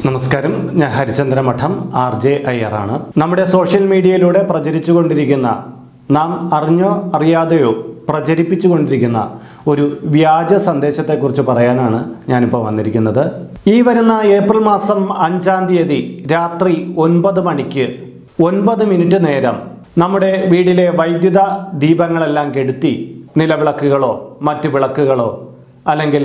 നമസ്കാരം ഞാൻ ഹരിചന്ദ്ര മഠം ആർ ജെ അയ്യറാണ് നമ്മുടെ സോഷ്യൽ മീഡിയയിലൂടെ പ്രചരിച്ചുകൊണ്ടിരിക്കുന്ന നാം അറിഞ്ഞോ അറിയാതെയോ പ്രചരിപ്പിച്ചുകൊണ്ടിരിക്കുന്ന ഒരു വ്യാജ സന്ദേശത്തെക്കുറിച്ച് പറയാനാണ് ഞാനിപ്പോൾ വന്നിരിക്കുന്നത് ഈ വരുന്ന ഏപ്രിൽ മാസം അഞ്ചാം തീയതി രാത്രി ഒൻപത് മണിക്ക് ഒൻപത് മിനിറ്റ് നേരം നമ്മുടെ വീടിലെ വൈദ്യുത ദീപങ്ങളെല്ലാം കെടുത്തി നിലവിളക്കുകളോ മറ്റു വിളക്കുകളോ അല്ലെങ്കിൽ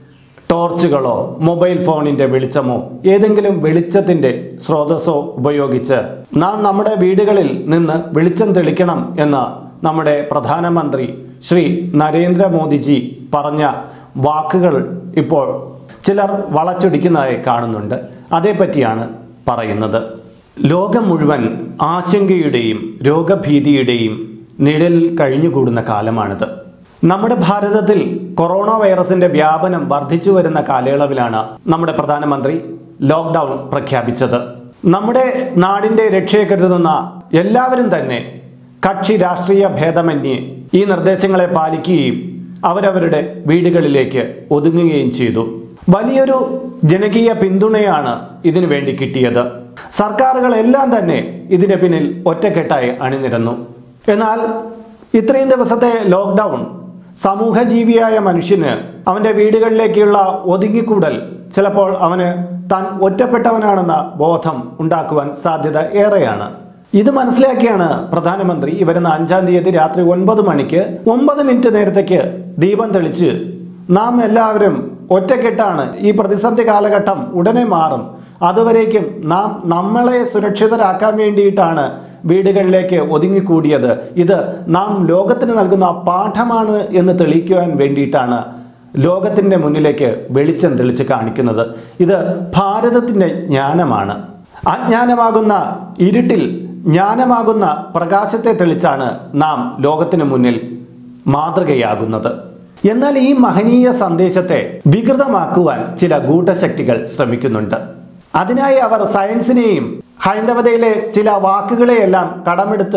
ടോർച്ചുകളോ മൊബൈൽ ഫോണിന്റെ വെളിച്ചമോ ഏതെങ്കിലും വെളിച്ചത്തിന്റെ സ്രോതസ്സോ ഉപയോഗിച്ച് നാം നമ്മുടെ വീടുകളിൽ നിന്ന് വെളിച്ചം തെളിക്കണം എന്ന് നമ്മുടെ പ്രധാനമന്ത്രി ശ്രീ നരേന്ദ്രമോദിജി പറഞ്ഞ വാക്കുകൾ ഇപ്പോൾ ചിലർ വളച്ചൊടിക്കുന്നതായി കാണുന്നുണ്ട് അതേപ്പറ്റിയാണ് പറയുന്നത് ലോകം മുഴുവൻ ആശങ്കയുടെയും രോഗഭീതിയുടെയും നിഴലിൽ കഴിഞ്ഞുകൂടുന്ന കാലമാണിത് നമ്മുടെ ഭാരതത്തിൽ കൊറോണ വൈറസിന്റെ വ്യാപനം വർദ്ധിച്ചു വരുന്ന കാലയളവിലാണ് നമ്മുടെ പ്രധാനമന്ത്രി ലോക്ക്ഡൗൺ പ്രഖ്യാപിച്ചത് നമ്മുടെ നാടിന്റെ രക്ഷയെ കരുതുന്ന എല്ലാവരും തന്നെ കക്ഷി രാഷ്ട്രീയ ഭേദമന്യേ ഈ നിർദ്ദേശങ്ങളെ പാലിക്കുകയും അവരവരുടെ വീടുകളിലേക്ക് ഒതുങ്ങുകയും ചെയ്തു വലിയൊരു ജനകീയ പിന്തുണയാണ് ഇതിനു വേണ്ടി കിട്ടിയത് സർക്കാരുകളെല്ലാം തന്നെ ഇതിന് പിന്നിൽ ഒറ്റക്കെട്ടായി അണിനിരന്നു എന്നാൽ ഇത്രയും ദിവസത്തെ ലോക്ക്ഡൗൺ സമൂഹജീവിയായ മനുഷ്യന് അവൻ്റെ വീടുകളിലേക്കുള്ള ഒതുങ്ങിക്കൂടൽ ചിലപ്പോൾ അവന് താൻ ഒറ്റപ്പെട്ടവനാണെന്ന ബോധം ഉണ്ടാക്കുവാൻ സാധ്യത ഏറെയാണ് ഇത് മനസ്സിലാക്കിയാണ് പ്രധാനമന്ത്രി ഈ വരുന്ന അഞ്ചാം തീയതി രാത്രി ഒൻപത് മണിക്ക് ഒമ്പത് മിനിറ്റ് നേരത്തേക്ക് ദീപം തെളിച്ച് നാം എല്ലാവരും ഒറ്റക്കെട്ടാണ് ഈ പ്രതിസന്ധി കാലഘട്ടം ഉടനെ മാറും അതുവരേക്കും നാം നമ്മളെ സുരക്ഷിതരാക്കാൻ വേണ്ടിയിട്ടാണ് വീടുകളിലേക്ക് ഒതുങ്ങിക്കൂടിയത് ഇത് നാം ലോകത്തിന് നൽകുന്ന പാഠമാണ് എന്ന് തെളിയിക്കുവാൻ വേണ്ടിയിട്ടാണ് ലോകത്തിൻ്റെ മുന്നിലേക്ക് വെളിച്ചം തെളിച്ച് കാണിക്കുന്നത് ഇത് ഭാരതത്തിൻ്റെ ജ്ഞാനമാണ് അജ്ഞാനമാകുന്ന ഇരുട്ടിൽ ജ്ഞാനമാകുന്ന പ്രകാശത്തെ തെളിച്ചാണ് നാം ലോകത്തിന് മുന്നിൽ മാതൃകയാകുന്നത് എന്നാൽ ഈ മഹനീയ സന്ദേശത്തെ വികൃതമാക്കുവാൻ ചില ഗൂഢശക്തികൾ ശ്രമിക്കുന്നുണ്ട് അതിനായി അവർ സയൻസിനെയും ഹൈന്ദവതയിലെ ചില വാക്കുകളെയെല്ലാം കടമെടുത്ത്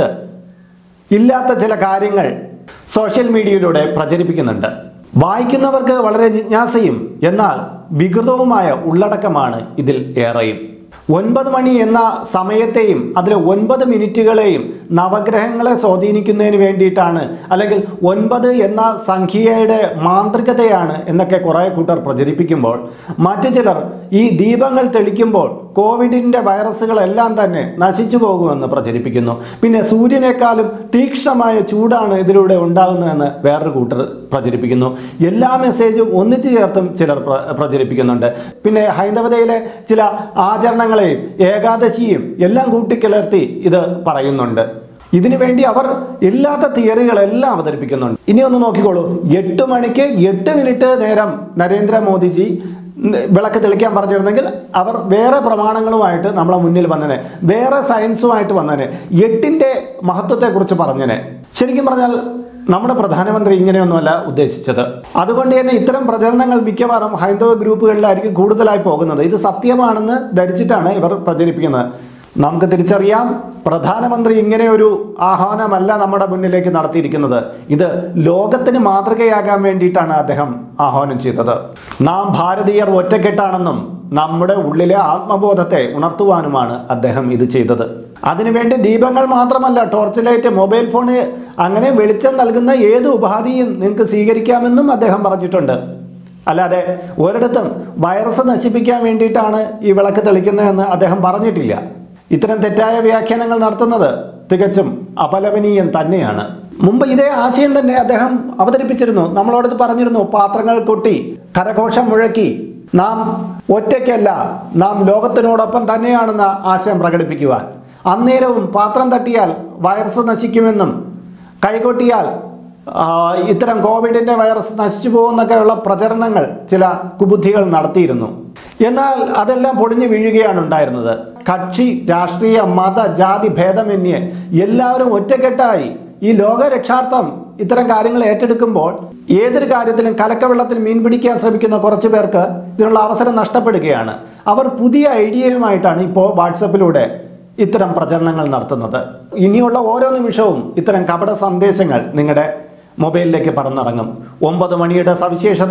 ഇല്ലാത്ത ചില കാര്യങ്ങൾ സോഷ്യൽ മീഡിയയിലൂടെ പ്രചരിപ്പിക്കുന്നുണ്ട് വായിക്കുന്നവർക്ക് വളരെ ജിജ്ഞാസയും എന്നാൽ വികൃതവുമായ ഉള്ളടക്കമാണ് ഇതിൽ ഏറെയും ഒൻപത് മണി എന്ന സമയത്തെയും അതിലെ ഒൻപത് മിനിറ്റുകളെയും നവഗ്രഹങ്ങളെ സ്വാധീനിക്കുന്നതിന് വേണ്ടിയിട്ടാണ് അല്ലെങ്കിൽ ഒൻപത് എന്ന സംഖ്യയുടെ മാന്ത്രികതയാണ് എന്നൊക്കെ കുറേ കൂട്ടർ പ്രചരിപ്പിക്കുമ്പോൾ മറ്റു ചിലർ ഈ ദീപങ്ങൾ തെളിക്കുമ്പോൾ കോവിഡിൻ്റെ വൈറസുകളെല്ലാം തന്നെ നശിച്ചു പോകുമെന്ന് പ്രചരിപ്പിക്കുന്നു പിന്നെ സൂര്യനേക്കാളും തീക്ഷ്ണമായ ചൂടാണ് ഇതിലൂടെ ഉണ്ടാകുന്നതെന്ന് വേറൊരു കൂട്ടർ പ്രചരിപ്പിക്കുന്നു എല്ലാ മെസ്സേജും ഒന്നിച്ചു ചേർത്തും ചിലർ പ്ര- പ്രചരിപ്പിക്കുന്നുണ്ട് പിന്നെ ഹൈന്ദവതയിലെ ചില ആചരണങ്ങളെയും ഏകാദശിയും എല്ലാം കൂട്ടിക്കിളർത്തി ഇത് പറയുന്നുണ്ട് ഇതിനു വേണ്ടി അവർ ഇല്ലാത്ത തിയറികളെല്ലാം അവതരിപ്പിക്കുന്നുണ്ട് ഇനി ഒന്ന് നോക്കിക്കോളൂ എട്ട് മണിക്ക് എട്ട് മിനിറ്റ് നേരം നരേന്ദ്രമോദിജി വിളക്ക് തെളിക്കാൻ പറഞ്ഞിരുന്നെങ്കിൽ അവർ വേറെ പ്രമാണങ്ങളുമായിട്ട് നമ്മളെ മുന്നിൽ വന്നനെ വേറെ സയൻസുമായിട്ട് വന്നനെ എട്ടിൻ്റെ മഹത്വത്തെക്കുറിച്ച് പറഞ്ഞനെ ശരിക്കും പറഞ്ഞാൽ നമ്മുടെ പ്രധാനമന്ത്രി ഇങ്ങനെയൊന്നുമല്ല ഉദ്ദേശിച്ചത് അതുകൊണ്ട് തന്നെ ഇത്തരം പ്രചരണങ്ങൾ മിക്കവാറും ഹൈന്ദവ ഗ്രൂപ്പുകളിലായിരിക്കും കൂടുതലായി പോകുന്നത് ഇത് സത്യമാണെന്ന് ധരിച്ചിട്ടാണ് ഇവർ പ്രചരിപ്പിക്കുന്നത് നമുക്ക് തിരിച്ചറിയാം പ്രധാനമന്ത്രി ഇങ്ങനെ ഒരു ആഹ്വാനമല്ല നമ്മുടെ മുന്നിലേക്ക് നടത്തിയിരിക്കുന്നത് ഇത് ലോകത്തിന് മാതൃകയാകാൻ വേണ്ടിയിട്ടാണ് അദ്ദേഹം ആഹ്വാനം ചെയ്തത് നാം ഭാരതീയർ ഒറ്റക്കെട്ടാണെന്നും നമ്മുടെ ഉള്ളിലെ ആത്മബോധത്തെ ഉണർത്തുവാനുമാണ് അദ്ദേഹം ഇത് ചെയ്തത് അതിനുവേണ്ടി ദീപങ്ങൾ മാത്രമല്ല ടോർച്ച് ലൈറ്റ് മൊബൈൽ ഫോൺ അങ്ങനെ വെളിച്ചം നൽകുന്ന ഏത് ഉപാധിയും നിങ്ങൾക്ക് സ്വീകരിക്കാമെന്നും അദ്ദേഹം പറഞ്ഞിട്ടുണ്ട് അല്ലാതെ ഒരിടത്തും വൈറസ് നശിപ്പിക്കാൻ വേണ്ടിയിട്ടാണ് ഈ വിളക്ക് തെളിക്കുന്നതെന്ന് അദ്ദേഹം പറഞ്ഞിട്ടില്ല ഇത്തരം തെറ്റായ വ്യാഖ്യാനങ്ങൾ നടത്തുന്നത് തികച്ചും അപലപനീയം തന്നെയാണ് മുമ്പ് ഇതേ ആശയം തന്നെ അദ്ദേഹം അവതരിപ്പിച്ചിരുന്നു നമ്മളോടത് പറഞ്ഞിരുന്നു പാത്രങ്ങൾ കൊട്ടി കരഘോഷം മുഴക്കി നാം ഒറ്റയ്ക്കല്ല നാം ലോകത്തിനോടൊപ്പം തന്നെയാണെന്ന ആശയം പ്രകടിപ്പിക്കുവാൻ അന്നേരവും പാത്രം തട്ടിയാൽ വൈറസ് നശിക്കുമെന്നും കൈകൊട്ടിയാൽ ആ, ഇത്തരം കോവിഡിന്റെ വൈറസ് നശിച്ചു പോകുന്നൊക്കെയുള്ള പ്രചരണങ്ങൾ ചില കുബുദ്ധികൾ നടത്തിയിരുന്നു എന്നാൽ അതെല്ലാം പൊളിഞ്ഞു വീഴുകയാണ് ഉണ്ടായിരുന്നത് കക്ഷി രാഷ്ട്രീയ മത ജാതി ഭേദമന്യേ എല്ലാവരും ഒറ്റക്കെട്ടായി ഈ ലോക രക്ഷാർത്ഥം ഇത്തരം കാര്യങ്ങൾ ഏറ്റെടുക്കുമ്പോൾ ഏതൊരു കാര്യത്തിലും കലക്കവെള്ളത്തിൽ മീൻ പിടിക്കാൻ ശ്രമിക്കുന്ന കുറച്ച് പേർക്ക് ഇതിനുള്ള അവസരം നഷ്ടപ്പെടുകയാണ് അവർ പുതിയ ഐഡിയയുമായിട്ടാണ് ഇപ്പോൾ വാട്സപ്പിലൂടെ ഇത്തരം പ്രചരണങ്ങൾ നടത്തുന്നത് ഇനിയുള്ള ഓരോ നിമിഷവും ഇത്തരം കപട സന്ദേശങ്ങൾ നിങ്ങളുടെ മൊബൈലിലേക്ക് പറന്നിറങ്ങും ഒമ്പത് മണിയുടെ സവിശേഷത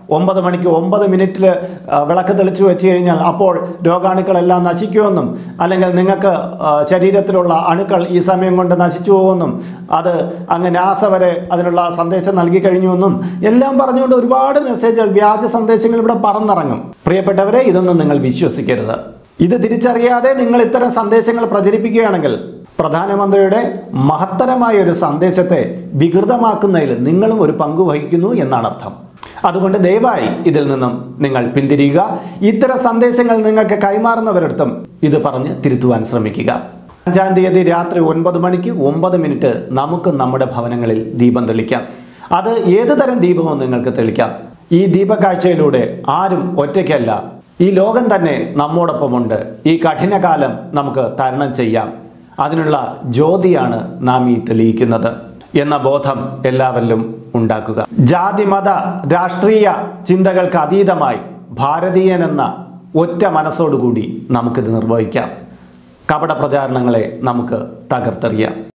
ഒമ്പത് മണിക്ക് ഒമ്പത് മിനിറ്റിൽ വിളക്ക് തെളിച്ചു വെച്ച് കഴിഞ്ഞാൽ അപ്പോൾ രോഗാണുക്കളെല്ലാം നശിക്കുമെന്നും അല്ലെങ്കിൽ നിങ്ങൾക്ക് ആ, ശരീരത്തിലുള്ള അണുക്കൾ ഈ സമയം കൊണ്ട് നശിച്ചു പോകുമെന്നും അത് അങ്ങ് നാസ വരെ അതിനുള്ള സന്ദേശം നൽകി കഴിഞ്ഞുവെന്നും എല്ലാം പറഞ്ഞുകൊണ്ട് ഒരുപാട് മെസ്സേജുകൾ വ്യാജ സന്ദേശങ്ങൾ ഇവിടെ പറന്നിറങ്ങും പ്രിയപ്പെട്ടവരെ ഇതൊന്നും നിങ്ങൾ വിശ്വസിക്കരുത് ഇത് തിരിച്ചറിയാതെ നിങ്ങൾ ഇത്തരം സന്ദേശങ്ങൾ പ്രചരിപ്പിക്കുകയാണെങ്കിൽ പ്രധാനമന്ത്രിയുടെ മഹത്തരമായ ഒരു സന്ദേശത്തെ വികൃതമാക്കുന്നതിൽ നിങ്ങളും ഒരു പങ്ക് വഹിക്കുന്നു എന്നാണ് അർത്ഥം അതുകൊണ്ട് ദയവായി ഇതിൽ നിന്നും നിങ്ങൾ പിന്തിരിയുക ഇത്തരം സന്ദേശങ്ങൾ നിങ്ങൾക്ക് കൈമാറുന്നവരടുത്തും ഇത് പറഞ്ഞ് തിരുത്തുവാൻ ശ്രമിക്കുക അഞ്ചാം തീയതി രാത്രി ഒൻപത് മണിക്ക് ഒമ്പത് മിനിറ്റ് നമുക്ക് നമ്മുടെ ഭവനങ്ങളിൽ ദീപം തെളിക്കാം അത് ഏത് തരം ദീപവും നിങ്ങൾക്ക് തെളിക്കാം ഈ ദീപക്കാഴ്ചയിലൂടെ ആരും ഒറ്റയ്ക്കല്ല ഈ ലോകം തന്നെ നമ്മോടൊപ്പമുണ്ട് ഈ കഠിനകാലം നമുക്ക് തരണം ചെയ്യാം അതിനുള്ള ജ്യോതിയാണ് നാം ഈ തെളിയിക്കുന്നത് എന്ന ബോധം എല്ലാവരിലും ഉണ്ടാക്കുക ജാതി മത രാഷ്ട്രീയ ചിന്തകൾക്ക് അതീതമായി ഭാരതീയൻ എന്ന ഒറ്റ മനസ്സോടുകൂടി നമുക്കിത് നിർവഹിക്കാം കപട പ്രചാരണങ്ങളെ നമുക്ക് തകർത്തെറിയാം